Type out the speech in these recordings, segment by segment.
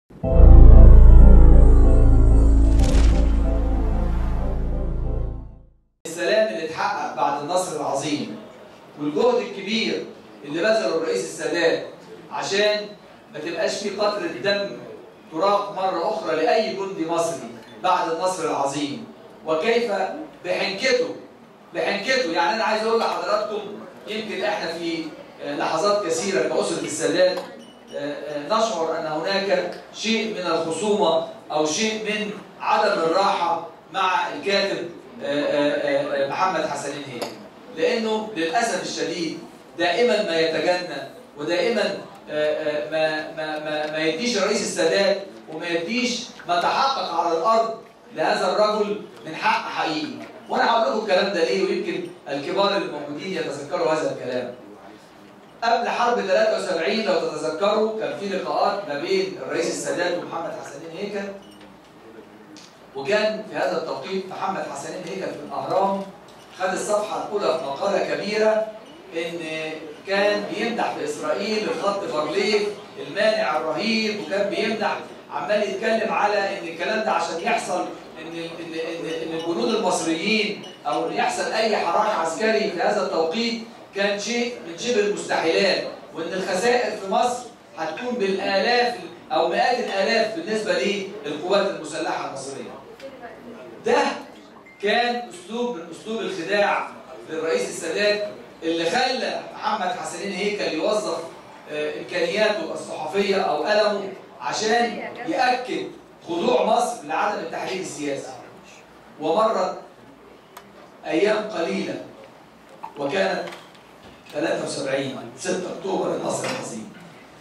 السلام اللي اتحقق بعد النصر العظيم والجهد الكبير اللي بذله الرئيس السادات عشان ما تبقاش في قطرة دم تراق مرة أخرى لأي جندي مصري بعد النصر العظيم وكيف بحنكته بحنكته يعني أنا عايز أقول لحضراتكم يمكن إحنا في لحظات كثيرة كأسرة السادات نشعر أن هناك شيء من الخصومة أو شيء من عدم الراحة مع الكاتب محمد حسنين هيك لأنه للأسف الشديد دائما ما يتجنى ودائما ما ما ما ما يديش الرئيس السادات وما يديش ما تحقق على الارض لهذا الرجل من حق حقيقي وانا هقول لكم الكلام ده ليه ويمكن الكبار الموجودين يتذكروا هذا الكلام قبل حرب 73 لو تتذكروا كان في لقاءات ما بين الرئيس السادات ومحمد حسنين هيكل وكان في هذا التوقيت محمد حسنين هيكل في الاهرام خد الصفحه الاولى في مقاله كبيره ان كان بيمدح في اسرائيل الخط بارليف المانع الرهيب وكان بيمدح عمال يتكلم على ان الكلام ده عشان يحصل ان ان ان, إن الجنود المصريين او ان يحصل اي حراك عسكري في هذا التوقيت كان شيء من شبه المستحيلات وان الخسائر في مصر هتكون بالالاف او مئات الالاف بالنسبه للقوات المسلحه المصريه. ده كان اسلوب من اسلوب الخداع للرئيس السادات اللي خلى محمد حسنين هيكل يوظف امكانياته الصحفيه او قلمه عشان ياكد خضوع مصر لعدم التحرير السياسي. ومرت ايام قليله وكانت 73 6 اكتوبر النصر العظيم.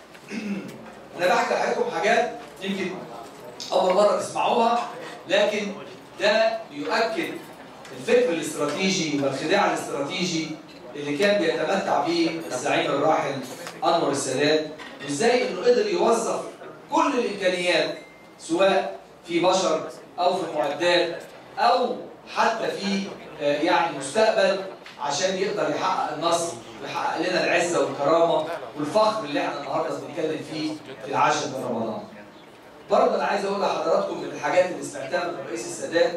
انا بحكي لحضراتكم حاجات يمكن اول مره تسمعوها لكن ده بيؤكد الفكر الاستراتيجي والخداع الاستراتيجي اللي كان بيتمتع به الزعيم الراحل انور السادات وازاي انه قدر يوظف كل الامكانيات سواء في بشر او في معدات او حتى في يعني مستقبل عشان يقدر يحقق النصر ويحقق لنا العزه والكرامه والفخر اللي احنا النهارده بنتكلم فيه في العاشر من رمضان. برضه انا عايز اقول لحضراتكم من الحاجات اللي سمعتها من الرئيس السادات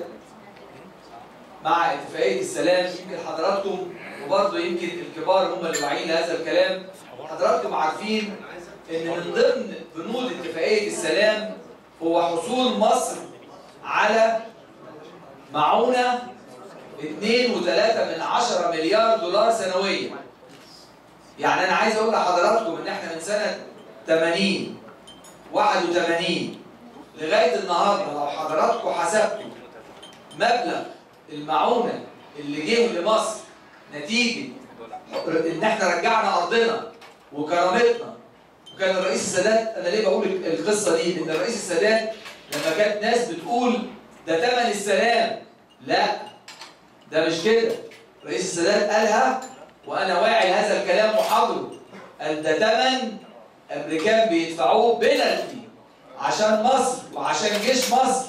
مع اتفاقيه السلام يمكن حضراتكم وبرضه يمكن الكبار هم اللي واعيين لهذا الكلام حضراتكم عارفين ان من ضمن بنود اتفاقيه السلام هو حصول مصر على معونه 2.3 من 10 مليار دولار سنويا يعني انا عايز اقول لحضراتكم ان احنا من سنه 80 81 لغايه النهارده لو حضراتكم حسبتوا مبلغ المعونه اللي جه لمصر نتيجه ان احنا رجعنا ارضنا وكرامتنا وكان الرئيس السادات انا ليه بقول القصه دي؟ لان الرئيس السادات لما كانت ناس بتقول ده ثمن السلام لا ده مش كده رئيس السادات قالها وانا واعي لهذا الكلام وحاضره قال ده ثمن امريكان بيدفعوه بنالتي عشان مصر وعشان جيش مصر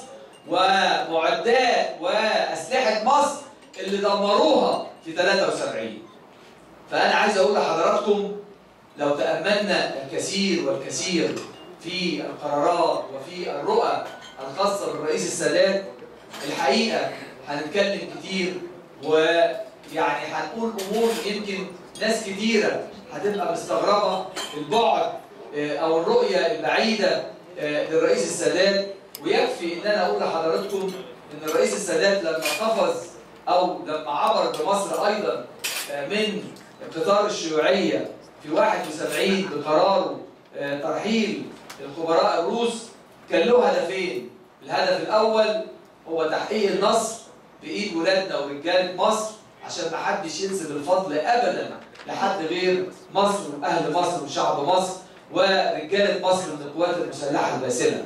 ومعدات واسلحه مصر اللي دمروها في 73 فانا عايز اقول لحضراتكم لو تاملنا الكثير والكثير في القرارات وفي الرؤى الخاصه بالرئيس السادات الحقيقه هنتكلم كتير ويعني هنقول امور يمكن ناس كتيره هتبقى مستغربه البعد او الرؤيه البعيده للرئيس السادات ويكفي ان انا اقول لحضراتكم ان الرئيس السادات لما قفز او لما عبر بمصر ايضا من قطار الشيوعيه في 71 بقراره ترحيل الخبراء الروس كان له هدفين الهدف الاول هو تحقيق النصر بايد ولادنا ورجاله مصر عشان ما حدش ينسب الفضل ابدا لحد غير مصر واهل مصر وشعب مصر ورجاله مصر من القوات المسلحه الباسله.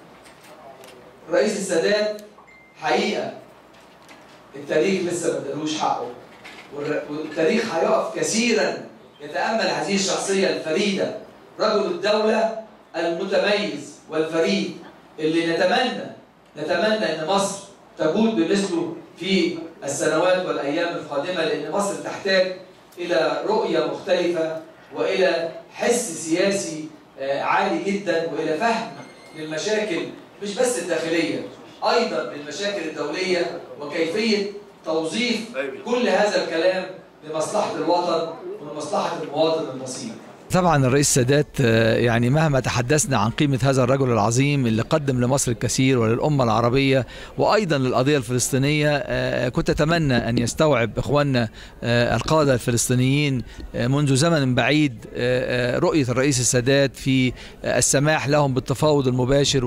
رئيس السادات حقيقه التاريخ لسه ما ادالوش حقه والتاريخ هيقف كثيرا يتامل هذه الشخصيه الفريده رجل الدوله المتميز والفريد اللي نتمنى نتمنى ان مصر تجود بمثله في السنوات والايام القادمه لان مصر تحتاج الى رؤيه مختلفه والى حس سياسي عالي جدا والى فهم للمشاكل مش بس الداخليه ايضا بالمشاكل الدوليه وكيفيه توظيف كل هذا الكلام لمصلحه الوطن ولمصلحه المواطن البسيط طبعا الرئيس السادات آه، يعني مهما تحدثنا عن قيمة هذا الرجل العظيم اللي قدم لمصر الكثير وللأمة العربية وأيضا للقضية الفلسطينية آه، كنت أتمنى أن يستوعب إخواننا آه، القادة الفلسطينيين آه، منذ زمن بعيد آه، آه، رؤية الرئيس السادات في آه، السماح لهم بالتفاوض المباشر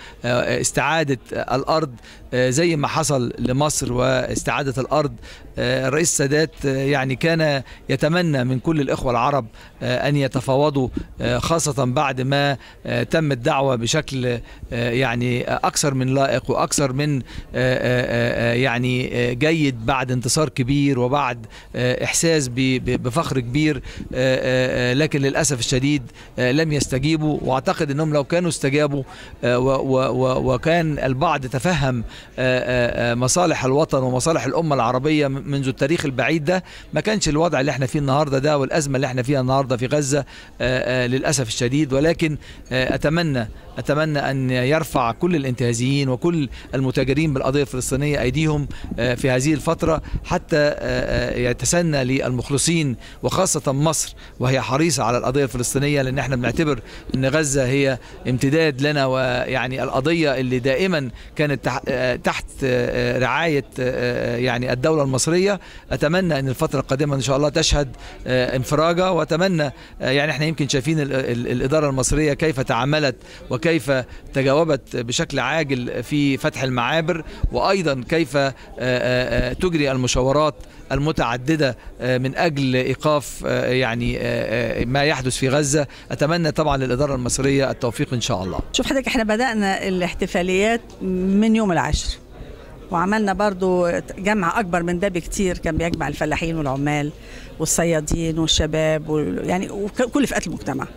واستعادة الأرض آه، زي ما حصل لمصر واستعادة الأرض آه، الرئيس السادات آه، يعني كان يتمنى من كل الإخوة العرب آه، أن يتفاوضوا آه، خاصة بعد ما آه، تم الدعوة بشكل آه، يعني أكثر من لائق وأكثر من آه، آه، آه، يعني آه، جيد بعد انتصار كبير وبعد آه، إحساس ب- ب- بفخر كبير آه، آه، آه، لكن للأسف الشديد آه، لم يستجيبوا وأعتقد أنهم لو كانوا استجابوا آه، و- و- و- وكان البعض تفهم آه، آه، آه، مصالح الوطن ومصالح الأمة العربية م- منذ التاريخ البعيد ده ما كانش الوضع اللي احنا فيه النهارده ده والأزمة اللي احنا فيها النهارده في غزة آه، آه، للأسف الشديد ولكن آه، أتمنى أتمنى أن يرفع كل الانتهازيين وكل المتاجرين بالقضية الفلسطينية أيديهم آه، في هذه الفترة حتى آه، آه، يتسنى للمخلصين وخاصة مصر وهي حريصة على القضية الفلسطينية لأن احنا بنعتبر أن غزة هي امتداد لنا ويعني القضية اللي دائما كانت تح- آه، تحت آه، رعاية آه، يعني الدولة المصرية أتمنى أن الفترة القادمة إن شاء الله تشهد آه، انفراجة وأتمنى آه، يعني احنا يمكن شايفين ال- ال- الإدارة المصرية كيف تعاملت وكيف تجاوبت بشكل عاجل في فتح المعابر وأيضا كيف آه، آه، آه، تجري المشاورات المتعددة آه، من أجل إيقاف آه، يعني آه، آه، ما يحدث في غزة أتمنى طبعا للإدارة المصرية التوفيق إن شاء الله شوف حضرتك احنا بدأنا الاحتفاليات من يوم العاشر وعملنا برضو جمع أكبر من ده بكتير كان بيجمع الفلاحين والعمال والصيادين والشباب وال- يعني وكل فئات المجتمع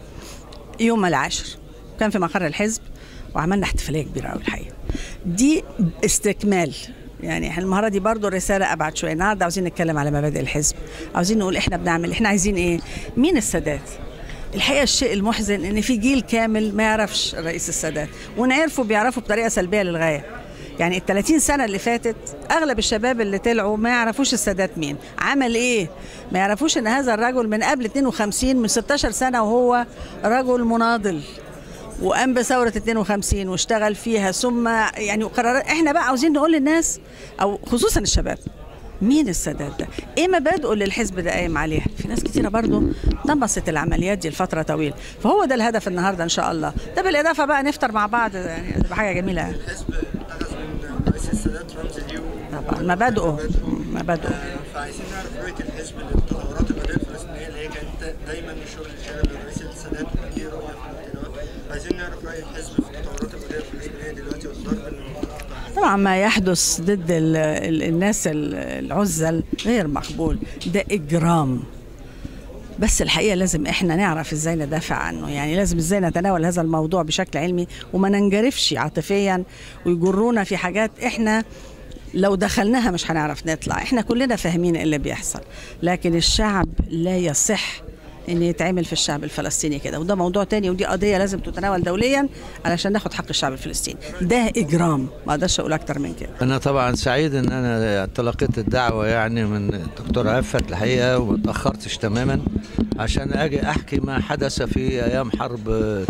يوم العاشر كان في مقر الحزب وعملنا احتفالية كبيرة قوي الحقيقة دي استكمال يعني احنا المره دي برضو الرساله ابعد شويه النهارده عاوزين نتكلم على مبادئ الحزب عاوزين نقول احنا بنعمل احنا عايزين ايه مين السادات الحقيقه الشيء المحزن ان في جيل كامل ما يعرفش الرئيس السادات ونعرفه بيعرفوا بطريقه سلبيه للغايه يعني ال 30 سنه اللي فاتت اغلب الشباب اللي طلعوا ما يعرفوش السادات مين عمل ايه ما يعرفوش ان هذا الرجل من قبل 52 من 16 سنه وهو رجل مناضل وقام بثورة 52 واشتغل فيها ثم يعني قرارات احنا بقى عاوزين نقول للناس او خصوصا الشباب مين السادات ده؟ ايه مبادئه اللي الحزب ده قايم عليها؟ في ناس كتيره برضه طمست العمليات دي لفتره طويله، فهو ده الهدف النهارده ان شاء الله، ده بالاضافه بقى نفطر مع بعض يعني تبقى حاجه جميله يعني. الحزب اخذ من رئيس السادات رمز ليه طبعا مبادئه مبادئه فعايزين نعرف رؤيه الحزب للتطورات القضيه الفلسطينيه اللي هي كانت دايما الشغل الشاغل للرئيس السادات وكان ليه رؤيه في الوقت دوت عايزين نعرف راي الحزب في تطورات القضيه الفلسطينيه دلوقتي والضرب المنطقه طبعا ما يحدث ضد ال ال الناس ال- العزل غير مقبول ده اجرام بس الحقيقه لازم احنا نعرف ازاي ندافع عنه يعني لازم ازاي نتناول هذا الموضوع بشكل علمي وما ننجرفش عاطفيا ويجرونا في حاجات احنا لو دخلناها مش هنعرف نطلع احنا كلنا فاهمين إيه اللي بيحصل لكن الشعب لا يصح ان يتعمل في الشعب الفلسطيني كده وده موضوع تاني ودي قضيه لازم تتناول دوليا علشان ناخد حق الشعب الفلسطيني ده اجرام ما اقدرش اقول اكتر من كده أنا طبعا سعيد إن أنا تلقيت الدعوة يعني من الدكتور عفت الحقيقة وما تأخرتش تماما عشان أجي أحكي ما حدث في أيام حرب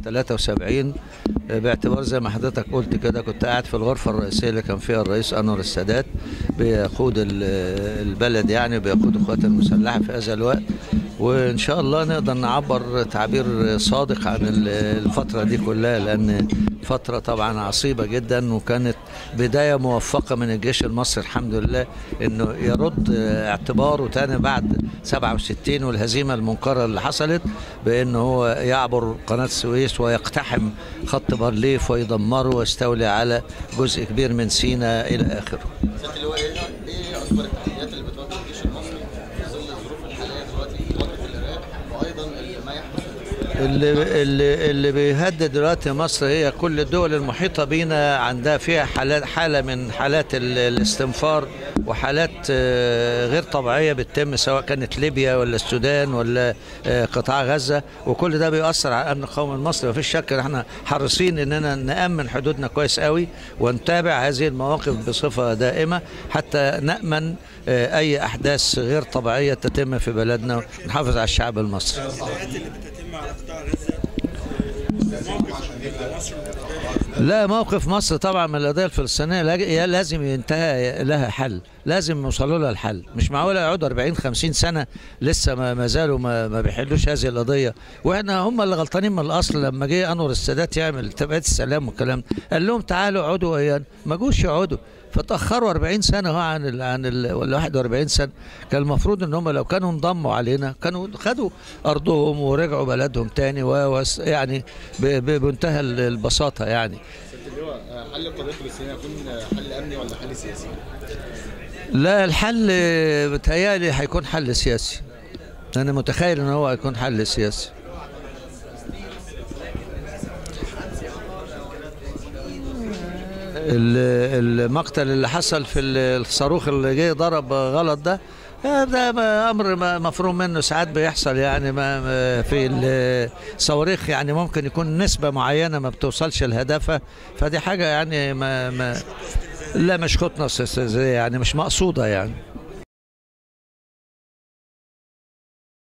73 باعتبار زي ما حضرتك قلت كده كنت قاعد في الغرفة الرئيسية اللي كان فيها الرئيس أنور السادات بيقود ال- البلد يعني بيقود القوات المسلحة في هذا الوقت وإن شاء الله نقدر نعبر تعبير صادق عن ال- الفترة دي كلها لأن فترة طبعا عصيبة جدا وكانت بداية موفقة من الجيش المصري الحمد لله انه يرد اعتباره تاني بعد 67 والهزيمة المنكرة اللي حصلت بانه هو يعبر قناة السويس ويقتحم خط بارليف ويدمره ويستولي على جزء كبير من سيناء الى اخره. سياده اللواء ايه ايه اكبر التحديات اللي بتواجه الجيش المصري في ظل الظروف الحاليه دلوقتي في مواجهه الارهاب وايضا ما يحدث في اللي اللي اللي بيهدد دلوقتي مصر هي كل الدول المحيطه بينا عندها فيها حالات حاله من حالات ال- الاستنفار وحالات آه، غير طبيعيه بتتم سواء كانت ليبيا ولا السودان ولا آه، قطاع غزه وكل ده بيأثر على الامن القومي المصري مفيش شك ان احنا حريصين اننا نامن حدودنا كويس قوي ونتابع هذه المواقف بصفه دائمه حتى نامن آه، اي احداث غير طبيعيه تتم في بلدنا ونحافظ على الشعب المصري العمليات اللي بتتم على قطاع غزه آه، موقف مصر من القضية لا موقف مصر طبعا من القضيه الفلسطينيه لاج- يا لازم ينتهى لها حل لازم يوصلوا لها الحل مش معقول يقعدوا 40 50 سنه لسه ما, ما زالوا ما, ما بيحلوش هذه القضيه واحنا هم اللي غلطانين من الاصل لما جه انور السادات يعمل تبعيه السلام والكلام ده. قال لهم تعالوا اقعدوا ويانا ما جوش يقعدوا فتاخروا 40 سنه هو عن ال عن ال ولا 41 سنه كان المفروض ان هم لو كانوا انضموا علينا كانوا خدوا ارضهم ورجعوا بلدهم تاني و وس- يعني ب- ب- بمنتهى ال- البساطه يعني سياده اللواء آه، حل القضيه الفلسطينيه يكون آه، حل امني ولا حل سياسي؟ لا الحل بتهيألي هيكون حل سياسي أنا متخيل إن هو هيكون حل سياسي ال- المقتل اللي حصل في ال- الصاروخ اللي جه ضرب غلط ده آه، ده ما- امر ما- مفروم منه ساعات بيحصل يعني ما ما في الصواريخ يعني ممكن يكون نسبه معينه ما بتوصلش لهدفها فدي حاجه يعني ما, ما لا مش خطنه استفزازيه يعني مش مقصوده يعني